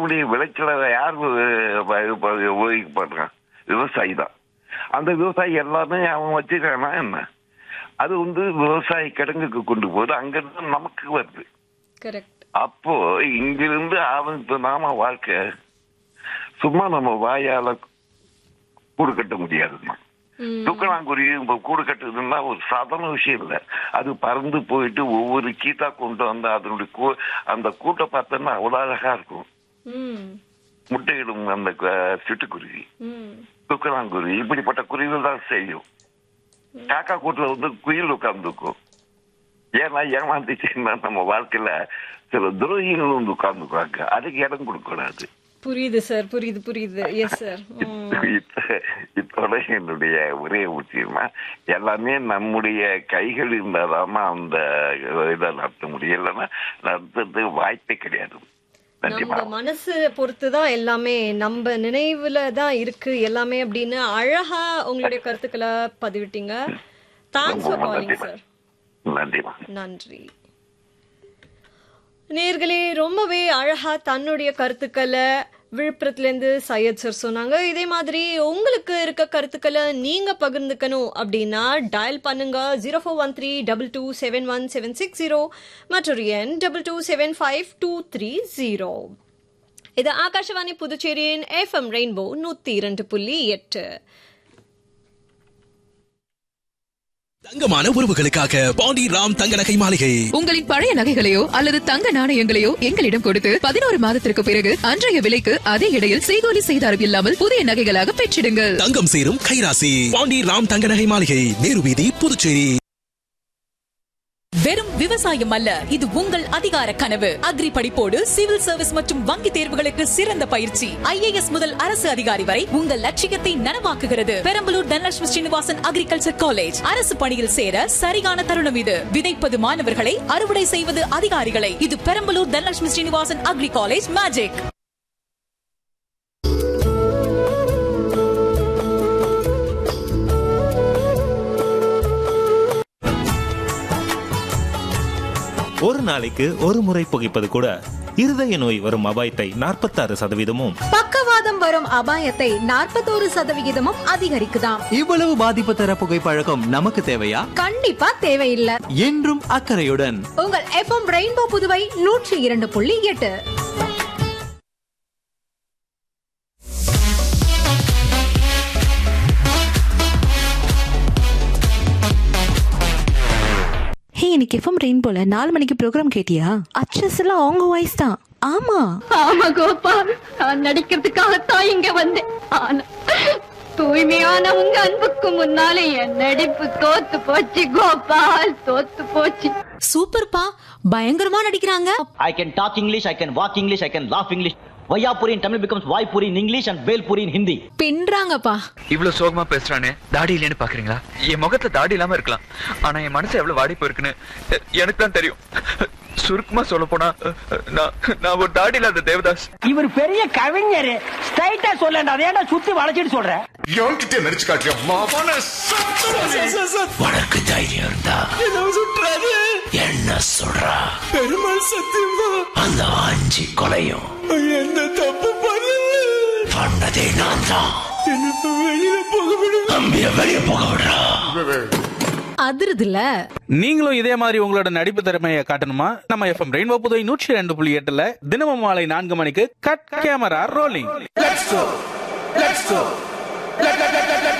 மறுபடியும் விளைச்சலை யார் உபயோகிப்படுறான் விவசாயி தான் அந்த விவசாயி எல்லாமே அவன் வச்சுக்கிறானா என்ன அது வந்து விவசாய கிடங்குக்கு கொண்டு போகுது அங்கிருந்து நமக்கு வருது கரெக்ட் அப்போ இங்கிருந்து ஆரம்பித்த நாம வாழ்க்கை சும்மா நம்ம வாயால கூடு கட்ட முடியாதுமா தூக்கணாங்குருவி இப்ப கூடு கட்டுறதுன்னா ஒரு சாதாரண விஷயம் இல்ல அது பறந்து போயிட்டு ஒவ்வொரு கீத்தா கொண்டு வந்து அதனுடைய கூ- அந்த கூட்டை பார்த்தோன்னா அவ்வளவு அழகா இருக்கும் ம் முட்டையிடும் அந்த க- சிட்டுக்குருவி ம் தூக்கணாங்குருவி இப்படிப்பட்ட குருவிகள் தான் செய்யும் காக்கா கூட்டுல வந்து குயில் உட்கார்ந்துக்கும் ஏன்னா ஏமாந்துச்சுன்னா நம்ம வாழ்க்கையில சில துரோகிகள் வந்து உட்கார்ந்துக்குவாங்க அதுக்கு இடம் கொடுக்க கூடாது புரியுது சார் புரியுது புரியுது எஸ் சார் இத்த- இத்தோட என்னுடைய ஒரே விஷயமா எல்லாமே நம்முடைய கைகள் இருந்தாதான் அந்த இதை நடத்த முடியும் இல்லைன்னா நடத்துறதுக்கு வாய்ப்பே கிடையாது நன்றிமா நம்ம மனசு பொறுத்து தான் எல்லாமே நம்ம நினைவுல தான் இருக்கு எல்லாமே அப்படின்னு அழகா உங்களுடைய கருத்துக்களை பதிவிட்டீங்க தேங்க்ஸ் ஃபார் காலிங் சார் நன்றிமா நன்றி நேர்களே ரொம்பவே அழகா தன்னுடைய கருத்துக்களை விழுப்புரத்துல இருந்து சையத் சார் சொன்னாங்க இதே மாதிரி உங்களுக்கு இருக்க கருத்துக்களை நீங்க பகிர்ந்துக்கணும் அப்படின்னா டயல் பண்ணுங்க zero four one three double two seven one seven six zero மற்றொரு எண் double two seven five two three zero இது ஆகாஷவாணி புதுச்சேரியின் எஃப்எம் ரெயின்போ நூத்தி இரண்டு புள்ளி எட்டு தங்கமான உறவுகளுக்காக பாண்டி ராம் தங்க நகை மாளிகை உங்களின் பழைய நகைகளையோ அல்லது தங்க நாணயங்களையோ எங்களிடம் கொடுத்து பதினோரு மாதத்திற்கு பிறகு அன்றைய விலைக்கு அதே இடையில் செய்கூலி செய்தாரம் இல்லாமல் புதிய நகைகளாக பெற்றிடுங்கள் தங்கம் சேரும் கைராசி பாண்டி ராம் தங்க நகை மாளிகை நேரு வீதி புதுச்சேரி வெறும் விவசாயம் அல்ல இது உங்கள் அதிகார கனவு அக்ரி படிப்போடு சிவில் சர்வீஸ் மற்றும் வங்கி தேர்வுகளுக்கு சிறந்த பயிற்சி ஐஏஎஸ் முதல் அரசு அதிகாரி வரை உங்கள் லட்சியத்தை நனவாக்குகிறது பெரம்பலூர் தனலட்சுமி ஸ்ரீனிவாசன் அக்ரிகல்ச்சர் காலேஜ் அரசு பணியில் சேர சரியான தருணம் இது விதைப்பது மாணவர்களை அறுவடை செய்வது அதிகாரிகளை இது Perambalur Dhanalakshmi Srinivasan agri college magic ஒரு நாளைக்கு ஒரு முறை புகைப்பது கூட இருதய நோய் வரும் அபாயத்தை நாற்பத்தாறு சதவீதமும் பக்கவாதம் வரும் அபாயத்தை நாற்பத்தோரு சதவிகிதமும் அதிகரிக்குதாம் இவ்வளவு பாதிப்பு தர புகைப்பழக்கம் நமக்கு தேவையா கண்டிப்பா தேவையில்லை என்றும் அக்கறையுடன் உங்கள் எஃப்எம் ரெயின்போ புதுவை நூற்றி இரண்டு புள்ளி எட்டு ஹே இன்னைக்கு எஃப்எம் ரெயின் போல நாலு மணிக்கு ப்ரோக்ராம் கேட்டியா அச்சஸ் எல்லாம் அவங்க வாய்ஸ் தான் ஆமா ஆமா கோபா நான் நடிக்கிறதுக்காகத்தான் இங்க வந்தேன் ஆனா தூய்மையான உங்க அன்புக்கு முன்னாலே என் நடிப்பு தோத்து போச்சு கோபால் தோத்து போச்சு சூப்பர்ப்பா பயங்கரமா நடிக்கிறாங்க I can talk English, I can walk English, I can laugh English. Vayapuri in Tamil becomes Vaipuri in English and Belpuri in Hindi. பின்றாங்கப்பா இவ்வளவு சோகமா பேசுறானே தாடி இல்லைன்னு பாக்குறீங்களா என் முகத்துல தாடி இல்லாம இருக்கலாம் ஆனா என் மனசு எவ்வளவு வாடி போயிருக்குன்னு எ- எனக்கு தான் தெரியும் சுருக்கமா சொல்ல போனா நான் நான் ஒரு தாடி இல்லாத தேவதாஸ் இவர் பெரிய கவிஞர் ஸ்ட்ரைட்டா சொல்லண்டா அதேடா சுத்தி வளைச்சிட்டு சொல்ற எவன்கிட்ட நடிச்சு காட்டியா மாவான உனக்கு தைரியம் இருந்தா என்ன சொல்றா பெருமாள் சத்தியமா அந்த ஆஞ்சி கொலையும் எந்த தப்பு பண்ணதே நான் தான் வெளியில போக விடு அம்பிய வெளிய போக விடுறா அதிருதுல நீங்களும் இதே மாதிரி உங்களோட நடிப்பு திறமையை காட்டணுமா நம்ம எஃப்எம் ரெயின்போ புதுவை நூற்றி ரெண்டு புள்ளி எட்டுல தினமும் மாலை நான்கு மணிக்கு cut camera rolling Let's go. Let's go.